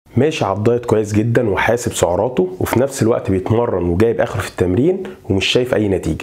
ماشي على الدايت كويس جدا وحاسب سعراته وفي نفس الوقت بيتمرن وجايب اخره في التمرين ومش شايف اي نتيجه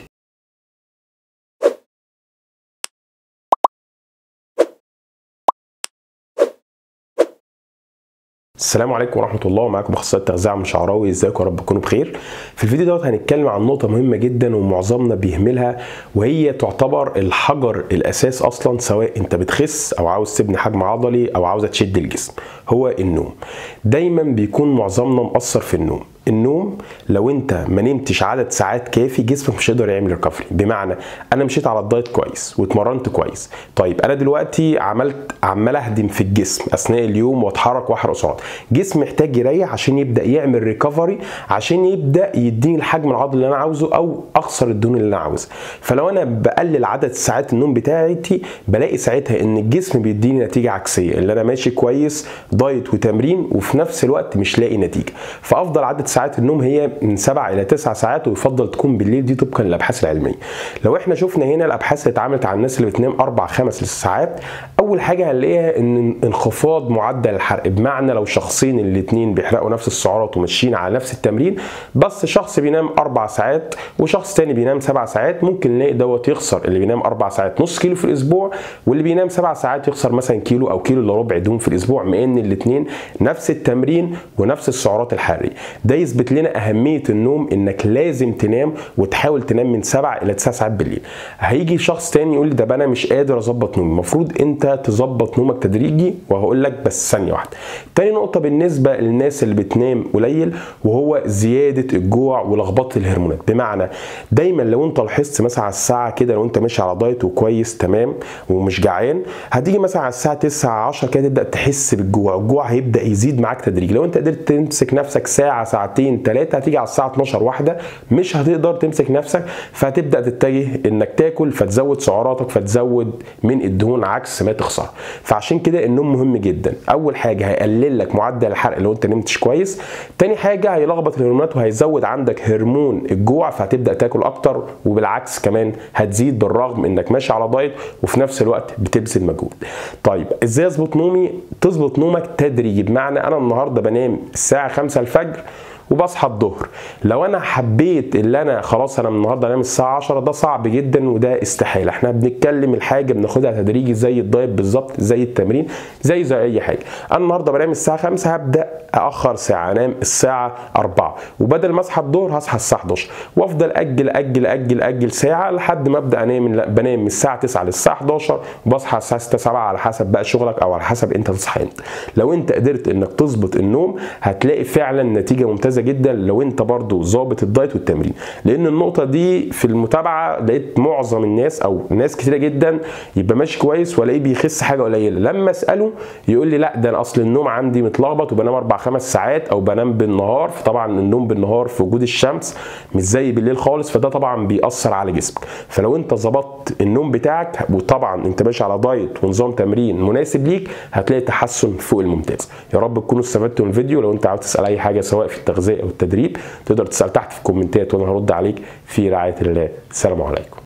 السلام عليكم ورحمه الله ومعاكم اخصائي التغذيه عم شعراوي ازيكم يا رب تكونوا بخير في الفيديو دوت هنتكلم عن نقطه مهمه جدا ومعظمنا بيهملها وهي تعتبر الحجر الاساس اصلا سواء انت بتخس او عاوز تبني حجم عضلي او عاوز تشد الجسم هو النوم دايما بيكون معظمنا مقصر في النوم النوم لو انت ما نمتش عدد ساعات كافي جسمك مش هيقدر يعمل ريكفري بمعنى انا مشيت على الدايت كويس واتمرنت كويس طيب انا دلوقتي عملت عمال اهدم في الجسم اثناء اليوم واتحرك واحرق سعرات جسمي محتاج يريح عشان يبدا يعمل ريكفري عشان يبدا يديني الحجم العضلي اللي انا عاوزه او اخسر الدهون اللي انا عاوزها فلو انا بقلل عدد ساعات النوم بتاعتي بلاقي ساعتها ان الجسم بيديني نتيجه عكسيه اللي انا ماشي كويس دايت وتمرين وفي نفس الوقت مش لاقي نتيجه فافضل عدد ساعات النوم هي من 7 الى 9 ساعات ويفضل تكون بالليل دي طبقا للابحاث العلميه لو احنا شفنا هنا الابحاث اللي اتعملت على الناس اللي بتنام 4 5 ساعات اول حاجه هنلاقيها ان انخفاض معدل الحرق بمعنى لو شخصين الاثنين بيحرقوا نفس السعرات وماشيين على نفس التمرين بس شخص بينام 4 ساعات وشخص تاني بينام 7 ساعات ممكن نلاقي دوت يخسر اللي بينام 4 ساعات نص كيلو في الاسبوع واللي بينام 7 ساعات يخسر مثلا كيلو او كيلو الا ربع دهون في الاسبوع مع ان الاثنين نفس التمرين ونفس السعرات الحراريه ده يثبت لنا اهميه النوم انك لازم تنام وتحاول تنام من 7 الى 9 ساعات بالليل هيجي شخص تاني يقول لي ده انا مش قادر اظبط نومي المفروض انت تظبط نومك تدريجي وهقول لك بس ثانيه واحده تاني نقطه بالنسبه للناس اللي بتنام قليل وهو زياده الجوع ولخبطه الهرمونات بمعنى دايما لو انت لاحظت مثلا على الساعه كده لو انت ماشي على دايت وكويس تمام ومش جعان هتيجي مثلا على الساعه 9 10 كده تبدا تحس بالجوع الجوع هيبدا يزيد معاك تدريجي لو انت قدرت تمسك نفسك ساعه ساعتين ثلاثه هتيجي على الساعه 12 واحده مش هتقدر تمسك نفسك فهتبدا تتجه انك تاكل فتزود سعراتك فتزود من الدهون عكس ما تخسر فعشان كده النوم مهم جدا اول حاجه هيقلل لك معدل الحرق لو انت نمتش كويس تاني حاجه هيلخبط الهرمونات وهيزود عندك هرمون الجوع فهتبدا تاكل اكتر وبالعكس كمان هتزيد بالرغم انك ماشي على دايت وفي نفس الوقت بتبذل مجهود طيب ازاي اظبط نومي تظبط نومك تدريجي بمعنى انا النهارده بنام الساعه 5 الفجر وبصحى الظهر لو انا حبيت اللي انا خلاص انا النهارده انام الساعه 10 ده صعب جدا وده استحاله احنا بنتكلم الحاجه بناخدها تدريجي زي الدايت بالظبط زي التمرين زي زي اي حاجه انا النهارده بنام الساعه 5 هبدا اخر ساعه انام الساعه 4 وبدل ما اصحى الظهر هصحى الساعه 11 وافضل اجل اجل اجل اجل ساعه لحد ما ابدا انام لا بنام من الساعه 9 للساعه 11 وبصحى الساعه 6 7 على حسب بقى شغلك او على حسب انت تصحى امتى لو انت قدرت انك تظبط النوم هتلاقي فعلا نتيجه ممتازه جدا لو انت برضو ظابط الدايت والتمرين لان النقطه دي في المتابعه لقيت معظم الناس او ناس كتيره جدا يبقى ماشي كويس والاقيه بيخس حاجه قليله لما اساله يقول لي لا ده انا اصل النوم عندي متلخبط وبنام اربع خمس ساعات او بنام بالنهار فطبعا النوم بالنهار في وجود الشمس مش زي بالليل خالص فده طبعا بيأثر على جسمك فلو انت ظبطت النوم بتاعك وطبعا انت ماشي على دايت ونظام تمرين مناسب ليك هتلاقي تحسن فوق الممتاز يا رب تكونوا استفدتوا من الفيديو لو انت عاوز تسال اي حاجه سواء في التغذيه او التدريب تقدر تسال تحت في الكومنتات وانا هرد عليك في رعايه الله السلام عليكم